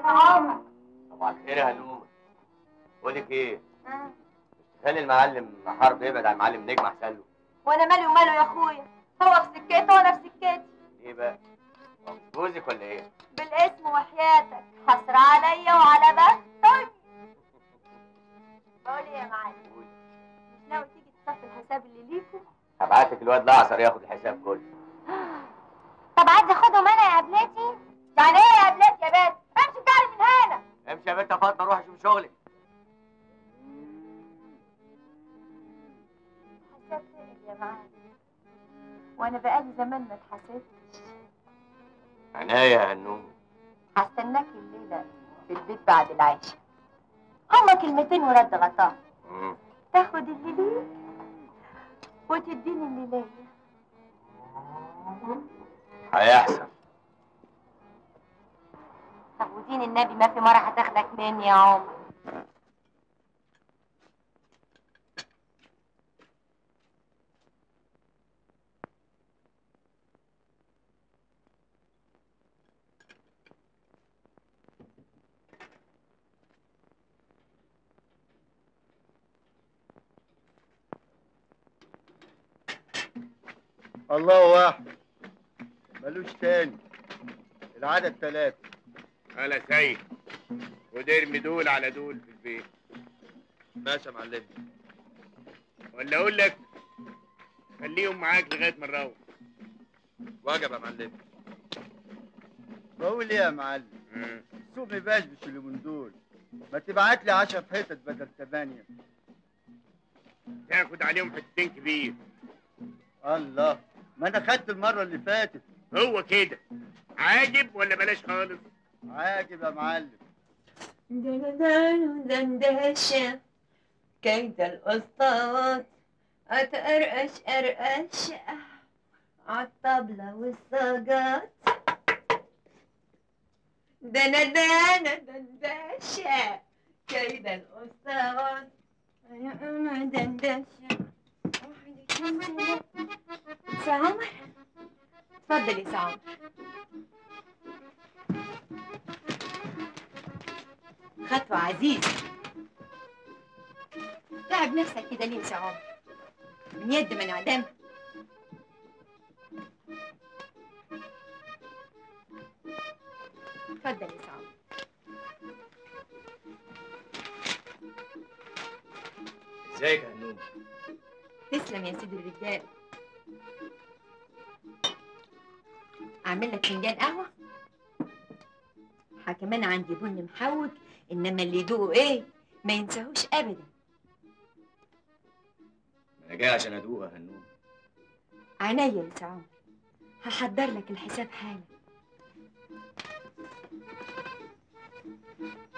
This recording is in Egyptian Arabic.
يا عمر صباح الخير يا هنومه بقول لك ايه آه. خلي المعلم حرب يبعد عن المعلم نجم احسن له وانا مالي وماله يا اخويا هو في سكته وانا في سكتي ايه بقى هو مش جوزك ولا ايه بالاسم وحياتك حسرة عليا وعلى بختك بقول ايه يا معلم مش ناوي تيجي تصفي الحساب اللي ليكوا هبعت لك الواد الاعصر ياخد الحساب كله طب عايز اخدهم انا يا قبلتي يعني ايه يا قبلتي يا بنت امشي تعالي من هنا امشي يا بنت يا فاطمه روح شوف شغلك حسبت ايه يا معلم وانا بقالي زمان ما اتحسبتش عناية يا هنومه هستناك الليله في البيت بعد العشاء هما كلمتين ورد غطاء مم. تاخد اللي ليك وتديني اللي ليا هيحصل طب ودين النبي ما في مرة هتاخدك مني يا عمر الله واحد ملوش تاني العدد ثلاثة هلا سيد ودرمي دول على دول في البيت ماشي يا معلم ولا اقول لك خليهم معاك لغايه ما نروح واجب يا معلم بقول ايه يا معلم السوق مباشبش اليومين دول ما تبعت لي 10 حتت بدل ثمانية تاخد عليهم حتتين كبير الله ما انا خدت المرة اللي فاتت هو كده عاجب ولا بلاش خالص عاجب يا معلم دندان دندشة كيد الأسطوات أتأرقش أرقش عالطبلة والصاجات دندان دندشة كيد الأسطوات أنا دندشة سعمر اتفضل يا سعمر خطوة عزيز تعب نفسك كده ليه يا سي عمر من يد من عدم اتفضل يا سي عمر ازيك يا هنومه تسلم يا سيدي الرجال اعمل لك فنجان قهوه ها كمان عندي بن محوج انما اللي يدوقه ايه ما ينساهوش ابدا انا جاي عشان ادوق يا هنومه عينيا يا سي عمر هحضر لك الحساب حالا